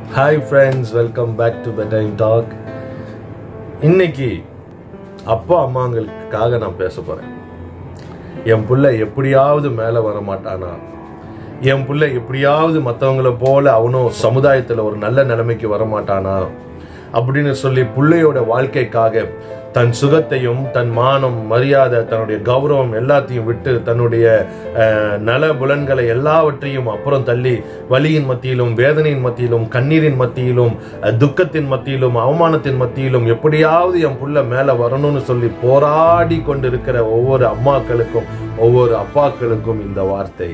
hi friends welcome back to பெட்டைன் talk இன்னைக்கு அப்பா அம்மாங்களுக்காக நான் பேச போறேன் என் புள்ள எப்படியாவது மேலே வர மாட்டானா என் புள்ள எப்படியாவது மற்றவங்கள போல அவனும் சமுதாயத்தில் ஒரு நல்ல நிலைமைக்கு வர மாட்டானா அப்படின்னு சொல்லி பிள்ளையோட வாழ்க்கைக்காக தன் சுகத்தையும் தன் மானம் மரியாதை தன்னுடைய கௌரவம் எல்லாத்தையும் விட்டு தன்னுடைய அஹ், நல புலன்களை எல்லாவற்றையும் அப்புறம் தள்ளி வலியின் மத்தியிலும் வேதனையின் மத்தியிலும் கண்ணீரின் மத்தியிலும் அஹ், துக்கத்தின் மத்தியிலும் அவமானத்தின் மத்தியிலும் எப்படியாவது என் புள்ள மேல வரணும்னு சொல்லி போராடி கொண்டிருக்கிற ஒவ்வொரு அம்மாக்களுக்கும் ஒவ்வொரு அப்பாக்களுக்கும் இந்த வார்த்தை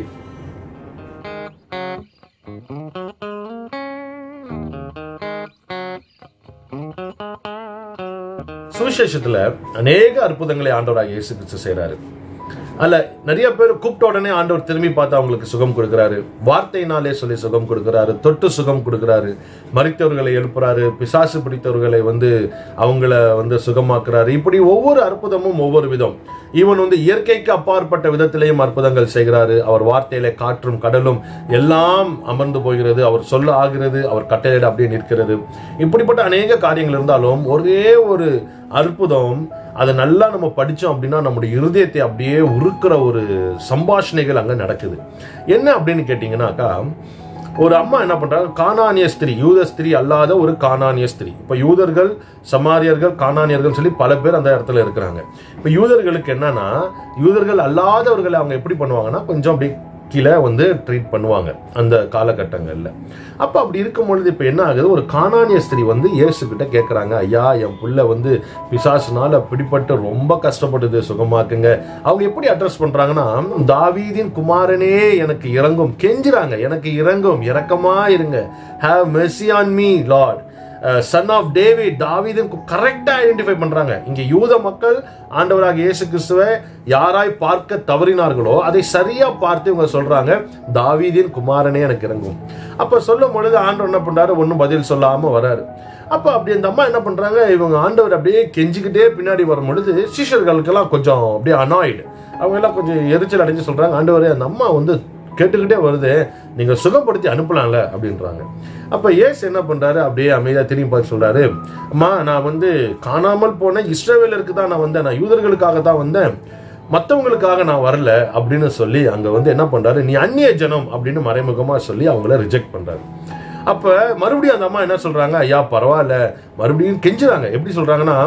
சுவிசேஷத்துல அநேக அற்புதங்களை ஆண்டவராக இயேசு கிறிஸ்து செய்றாரு அல்ல நிறைய பேர் கூப்பிட்ட உடனே ஆண்டவர் திரும்பி பார்த்து அவங்களுக்கு சுகம் கொடுக்கிறாரு வார்த்தையினாலே சொல்லி சுகம் கொடுக்கிறாரு தொட்டு சுகம் கொடுக்கிறாரு மறித்தவர்களை எழுப்புறாரு பிசாசு பிடித்தவர்களை வந்து அவங்கள வந்து சுகமாக்குறாரு இப்படி ஒவ்வொரு அற்புதமும் ஒவ்வொரு விதம் இவன் வந்து இயற்கைக்கு அப்பாற்பட்ட விதத்திலேயும் அற்புதங்கள் செய்கிறாரு அவர் வார்த்தையில காற்றும் கடலும் எல்லாம் அமர்ந்து போகிறது அவர் சொல்ல ஆகிறது அவர் கட்டளையிட அப்படியே நிற்கிறது இப்படிப்பட்ட அநேக காரியங்கள் இருந்தாலும் ஒரே ஒரு அற்புதம் அதை நல்லா நம்ம படிச்சோம் அப்படின்னா நம்முடைய இருதயத்தை அப்படியே உருக்குற ஒரு சம்பாஷணைகள் அங்க நடக்குது என்ன அப்படின்னு கேட்டீங்கன்னாக்கா ஒரு அம்மா என்ன பண்றாங்க கானானிய ஸ்திரீ யூத ஸ்திரீ அல்லாத ஒரு கானானிய ஸ்திரீ இப்ப யூதர்கள் சமாரியர்கள் கானானியர்கள் சொல்லி பல பேர் அந்த இடத்துல இருக்கிறாங்க இப்ப யூதர்களுக்கு என்னன்னா யூதர்கள் அல்லாதவர்களை அவங்க எப்படி பண்ணுவாங்கன்னா கொஞ்சம் அப்படி கீழே வந்து ட்ரீட் பண்ணுவாங்க அந்த காலகட்டங்கள்ல அப்ப அப்படி இருக்கும் பொழுது இப்ப என்ன ஆகுது ஒரு கானானிய ஸ்திரீ வந்து இயேசு கிட்ட கேட்கறாங்க ஐயா என் புள்ள வந்து பிசாசுனால பிடிபட்டு ரொம்ப கஷ்டப்படுது சுகமாக்குங்க அவங்க எப்படி அட்ரஸ் பண்றாங்கன்னா தாவீதின் குமாரனே எனக்கு இறங்கும் கெஞ்சுறாங்க எனக்கு இறங்கும் இரக்கமா இருங்க have mercy on me Lord son of David தாவீதின் கரெக்டா ஐடென்டிஃபை பண்றாங்க இங்க யூத மக்கள் ஆண்டவராக இயேசு கிறிஸ்துவை யாராய் பார்க்க தவறினார்களோ அதை சரியா பார்த்து இவங்க சொல்றாங்க தாவீதின் குமாரனே எனக்கு இறங்கும் அப்ப சொல்லும் பொழுது ஆண்டவர் என்ன பண்றாரு ஒன்றும் பதில் சொல்லாம வராரு அப்ப அப்படி அந்த அம்மா என்ன பண்றாங்க இவங்க ஆண்டவர் அப்படியே கெஞ்சிக்கிட்டே பின்னாடி வரும் பொழுது சீஷர்களுக்கெல்லாம் கொஞ்சம் அப்படியே அனாய்டு அவங்க எல்லாம் கொஞ்சம் எரிச்சல் அடைஞ்சு சொல்றாங்க ஆண்டவரே அந்த அம்மா வந்து கேட்டுக்கிட்டே வருது நீங்க சுகப்படுத்தி அனுப்பலாம்ல அப்படின்றாங்க அப்ப ஏசு என்ன பண்றாரு அப்படியே அமைதியா திரும்பி பார்த்து சொல்றாரு அம்மா நான் வந்து காணாமல் போன இஸ்ரவேலருக்கு தான் நான் வந்தேன் நான் யூதர்களுக்காக தான் வந்தேன் மற்றவங்களுக்காக நான் வரல அப்படின்னு சொல்லி அங்க வந்து என்ன பண்றாரு நீ அந்நிய ஜனம் அப்படின்னு மறைமுகமா சொல்லி அவங்கள ரிஜெக்ட் பண்றாரு அப்ப மறுபடியும் அந்த அம்மா என்ன சொல்றாங்க ஐயா பரவாயில்ல மறுபடியும் கெஞ்சுறாங்க எப்படி சொல்றாங்கன்னா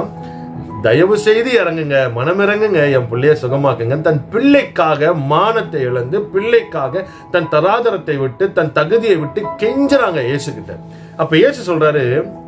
தயவு செய்து இறங்குங்க மனம் இறங்குங்க என் பிள்ளைய சுகமாக்குங்க தன் பிள்ளைக்காக மானத்தை இழந்து பிள்ளைக்காக தன் தராதரத்தை விட்டு தன் தகுதியை விட்டு கெஞ்சுறாங்க இயேசு கிட்ட அப்ப இயேசு சொல்றாரு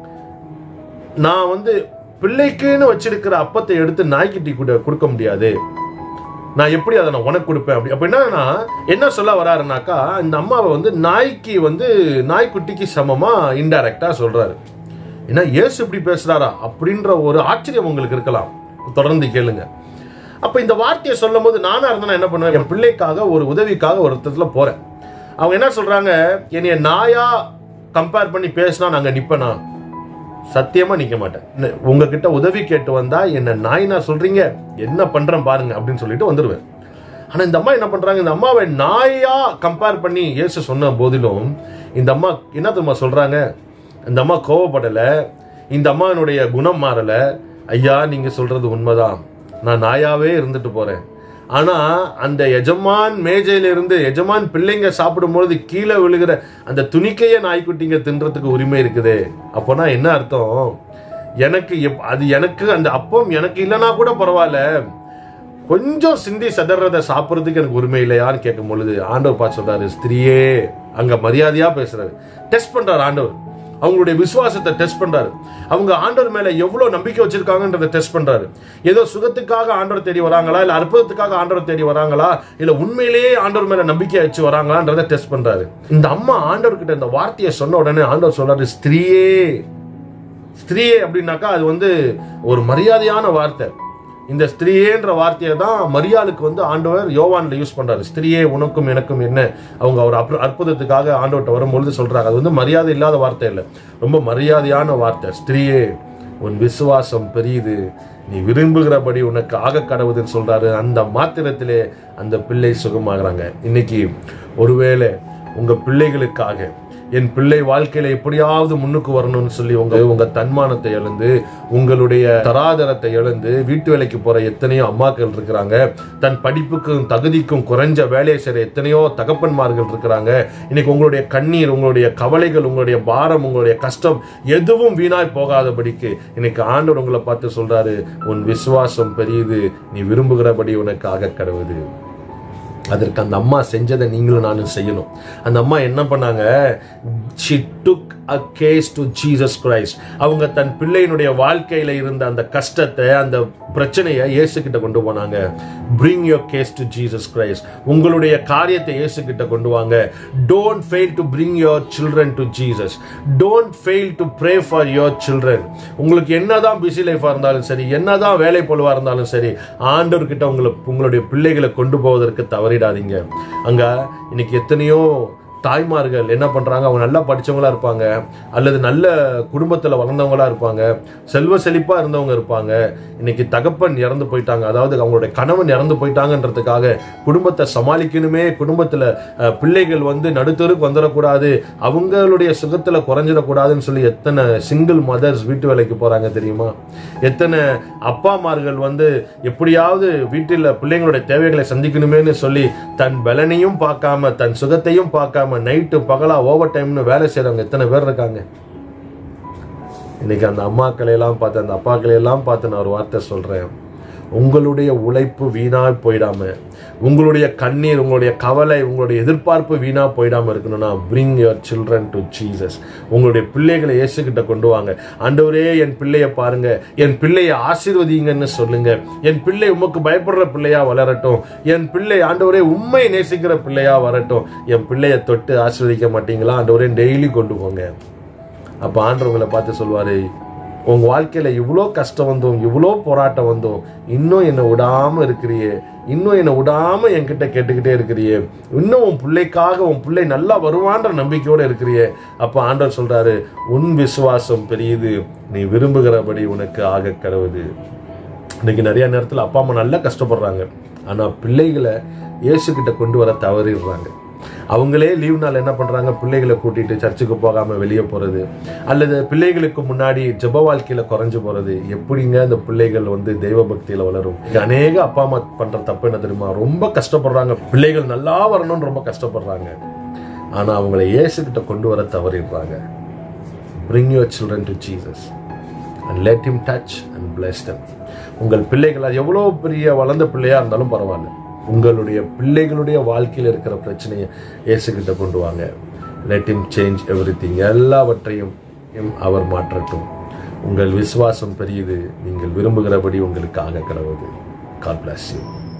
நான் வந்து பிள்ளைக்குன்னு வச்சிருக்கிற அப்பத்தை எடுத்து நாய்க்குட்டி கூட கொடுக்க முடியாது நான் எப்படி அதை நான் உனக்கு கொடுப்பேன் அப்படி அப்ப என்னன்னா என்ன சொல்ல வராருனாக்கா இந்த அம்மாவை வந்து நாய்க்கு வந்து நாய்க்குட்டிக்கு சமமா இன்டைரக்டா சொல்றாரு ஏன்னா இயேசு இப்படி பேசுறாரா அப்படின்ற ஒரு ஆச்சரியம் உங்களுக்கு இருக்கலாம் தொடர்ந்து கேளுங்க அப்ப இந்த வார்த்தையை சொல்லும் போது நானா இருந்தா என்ன பண்ணுவேன் என் பிள்ளைக்காக ஒரு உதவிக்காக ஒரு இடத்துல போறேன் அவங்க என்ன சொல்றாங்க என்னைய நாயா கம்பேர் பண்ணி பேசினா நாங்க நிப்பனா சத்தியமா நிக்க மாட்டேன் ந- உங்ககிட்ட உதவி கேட்டு வந்தா என்ன நாயினா சொல்றீங்க என்ன பண்றேன் பாருங்க அப்படின்னு சொல்லிட்டு வந்துடுவேன் ஆனா இந்த அம்மா என்ன பண்றாங்க இந்த அம்மாவை நாயா கம்பேர் பண்ணி இயேசு சொன்ன போதிலும் இந்த அம்மா என்ன தெரியுமா சொல்றாங்க இந்த அம்மா கோவப்படல இந்த அம்மானுடைய குணம் மாறல ஐயா நீங்க சொல்றது உண்மைதான் நான் நாயாவே இருந்துட்டு போறேன் ஆனா அந்த எஜமான் மேஜையில இருந்து எஜமான் பிள்ளைங்க சாப்பிடும்பொழுது கீழே விழுகிற அந்த துணிக்கைய நாய்க்குட்டிங்க தின்றதுக்கு உரிமை இருக்குது அப்போனா என்ன அர்த்தம் எனக்கு எப்- அது எனக்கு அந்த அப்பம் எனக்கு இல்லைன்னா கூட பரவாயில்ல கொஞ்சம் சிந்தி சதறத சாப்பிட்றதுக்கு எனக்கு உரிமை இல்லையான்னு கேட்கும் பொழுது ஆண்டவர் பார்த்து சொல்றாரு ஸ்திரியே அங்க மரியாதையா பேசுறாரு டெஸ்ட் பண்றாரு ஆண்டவர் அவங்களுடைய விசுவாசத்தை டெஸ்ட் பண்றாரு அவங்க ஆண்டவர் மேல எவ்வளவு நம்பிக்கை வச்சிருக்காங்கன்றதை டெஸ்ட் பண்றாரு ஏதோ சுகத்துக்காக ஆண்டவர் தேடி வராங்களா இல்ல அற்புதத்துக்காக ஆண்டவர் தேடி வராங்களா இல்ல உண்மையிலேயே ஆண்டவர் மேல நம்பிக்கை வச்சு வராங்களான்றதை டெஸ்ட் பண்றாரு இந்த அம்மா ஆண்டவர் கிட்ட இந்த வார்த்தையை சொன்ன உடனே ஆண்டவர் சொல்றாரு ஸ்திரியே ஸ்திரீயே அப்படின்னாக்கா அது வந்து ஒரு மரியாதையான வார்த்தை இந்த ஸ்திரீயேன்ற வார்த்தையை தான் மரியாளுக்கு வந்து ஆண்டவர் யோவான்ல யூஸ் பண்றாரு ஸ்திரீயே உனக்கும் எனக்கும் என்ன அவங்க ஒரு அற்பு- அற்புதத்துக்காக ஆண்டவர்கிட்ட வரும்பொழுது சொல்றாங்க அது வந்து மரியாதை இல்லாத வார்த்தை இல்லை ரொம்ப மரியாதையான வார்த்தை ஸ்திரீயே உன் விசுவாசம் பெரியது நீ விரும்புகிறபடி உனக்கு ஆக கடவுதுன்னு சொல்றாரு அந்த மாத்திரத்திலே அந்த பிள்ளை சுகமாகறாங்க இன்னைக்கு ஒருவேளை உங்க பிள்ளைகளுக்காக என் பிள்ளை வாழ்க்கையில எப்படியாவது முன்னுக்கு வரணும்னு சொல்லி உங்க உங்க தன்மானத்தை இழந்து உங்களுடைய தராதரத்தை இழந்து வீட்டு வேலைக்கு போற எத்தனையோ அம்மாக்கள் இருக்கிறாங்க தன் படிப்புக்கும் தகுதிக்கும் குறைஞ்ச வேலையை செய்யற எத்தனையோ தகப்பன்மார்கள் இருக்கிறாங்க இன்னைக்கு உங்களுடைய கண்ணீர் உங்களுடைய கவலைகள் உங்களுடைய பாரம் உங்களுடைய கஷ்டம் எதுவும் வீணாய் போகாதபடிக்கு இன்னைக்கு ஆண்டவர் உங்களை பார்த்து சொல்றாரு உன் விசுவாசம் பெரியது நீ விரும்புகிறபடி உனக்கு ஆக கடவுது அதற்கு அந்த அம்மா செஞ்சதை நீங்களும் நானும் செய்யணும் அந்த அம்மா என்ன பண்ணாங்க she took a case to Jesus Christ அவங்க தன் பிள்ளையினுடைய வாழ்க்கையில இருந்த அந்த கஷ்டத்தை அந்த பிரச்சனையை இயேசு கிட்ட கொண்டு போனாங்க bring your case to Jesus Christ உங்களுடைய காரியத்தை இயேசு கிட்ட கொண்டு வாங்க don't fail to bring your children to Jesus don't fail to pray for your children உங்களுக்கு என்னதான் பிஸி லைஃபா இருந்தாலும் சரி என்னதான் வேலை பொழுவா இருந்தாலும் சரி ஆண்டவர் கிட்ட உங்களை உங்களுடைய பிள்ளைகளை கொண்டு போவதற்கு தவறிடாதீங்க அங்க இன்னைக்கு எத்தனையோ தாய்மார்கள் என்ன பண்றாங்க அவங்க நல்லா படிச்சவங்களா இருப்பாங்க அல்லது நல்ல குடும்பத்துல வளர்ந்தவங்களா இருப்பாங்க செல்வ செழிப்பா இருந்தவங்க இருப்பாங்க இன்னைக்கு தகப்பன் இறந்து போயிட்டாங்க அதாவது அவங்களுடைய கணவன் இறந்து போயிட்டாங்கன்றதுக்காக குடும்பத்தை சமாளிக்கணுமே குடும்பத்துல அஹ், பிள்ளைகள் வந்து நடுத்தருக்கு வந்துடக்கூடாது அவங்களுடைய சுகத்துல குறைஞ்சிடக்கூடாதுன்னு சொல்லி எத்தனை சிங்கிள் மதர்ஸ் வீட்டு வேலைக்கு போறாங்க தெரியுமா எத்தனை அப்பாமார்கள் வந்து எப்படியாவது வீட்டில் பிள்ளைங்களுடைய தேவைகளை சந்திக்கணுமேன்னு சொல்லி தன் பலனையும் பார்க்காம தன் சுகத்தையும் பார்க்காம நைட்டு பகலா ஓவர் டைம்னு வேலை செய்றவங்க எத்தனை பேர் இருக்காங்க இன்னைக்கு அந்த அம்மாக்களை எல்லாம் பார்த்து அந்த அப்பாக்களை எல்லாம் பார்த்து நான் ஒரு வார்த்தை சொல்றேன் உங்களுடைய உழைப்பு வீணா போயிடாம உங்களுடைய கண்ணீர் உங்களுடைய கவலை உங்களுடைய எதிர்பார்ப்பு வீணா போயிடாம இருக்கணும்னா bring your children to Jesus உங்களுடைய பிள்ளைகளை இயேசுகிட்ட கொண்டு வாங்க ஆண்டவரே என் பிள்ளைய பாருங்க என் பிள்ளையை ஆசீர்வதிங்கன்னு சொல்லுங்க என் பிள்ளை உமக்கு பயப்படுற பிள்ளையா வளரட்டும் என் பிள்ளை ஆண்டவரே உண்மை நேசிக்கிற பிள்ளையா வரட்டும் என் பிள்ளைய தொட்டு ஆசீர்வதிக்க மாட்டீங்களா ஆண்டவரே டெய்லி கொண்டு போங்க அப்போ ஆண்டவர் உங்களை பார்த்து சொல்வாரு உங்க வாழ்க்கையில இவ்வளோ கஷ்டம் வந்தோம் இவ்வளோ போராட்டம் வந்தோம் இன்னும் என்னை விடாம இருக்கிறியே இன்னும் என்னை விடாம என்கிட்ட கேட்டுக்கிட்டே இருக்கிறியே இன்னும் உன் பிள்ளைக்காக உன் பிள்ளை நல்லா வருவான்ற நம்பிக்கையோட இருக்கிறியே அப்போ ஆண்டவர் சொல்றாரு உன் விசுவாசம் பெரியது நீ விரும்புகிறபடி உனக்கு ஆக கடவுது இன்னைக்கு நிறைய நேரத்தில் அப்பா அம்மா நல்லா கஷ்டப்படுறாங்க ஆனா பிள்ளைகளை இயேசுகிட்ட கொண்டு வர தவறிடுறாங்க அவங்களே லீவ் நாள் என்ன பண்றாங்க பிள்ளைகளை கூட்டிட்டு சர்ச்சுக்கு போகாம வெளியே போறது அல்லது பிள்ளைகளுக்கு முன்னாடி ஜெப வாழ்க்கையில குறைஞ்சு போறது எப்படிங்க அந்த பிள்ளைகள் வந்து தெய்வ பக்தியில வளரும் இங்க அநேக அப்பா அம்மா பண்ற தப்பு என்ன தெரியுமா ரொம்ப கஷ்டப்படுறாங்க பிள்ளைகள் நல்லா வரணும்னு ரொம்ப கஷ்டப்படுறாங்க ஆனா அவங்களை இயேசுகிட்ட கொண்டு வர தவறிடுறாங்க bring your children to Jesus and let him touch and bless them உங்கள் பிள்ளைகள் அது எவ்வளோ பெரிய வளர்ந்த பிள்ளையா இருந்தாலும் பரவாயில்ல உங்களுடைய பிள்ளைகளுடைய வாழ்க்கையில் இருக்கிற பிரச்சனையை இயேசுகிட்ட கொண்டு வாங்க let him சேஞ்ச் everything எல்லாவற்றையும் எம் அவர் மாற்றட்டும் உங்கள் விசுவாசம் பெரியது நீங்கள் விரும்புகிறபடி உங்களுக்கு ஆக கடவுது காட் bless you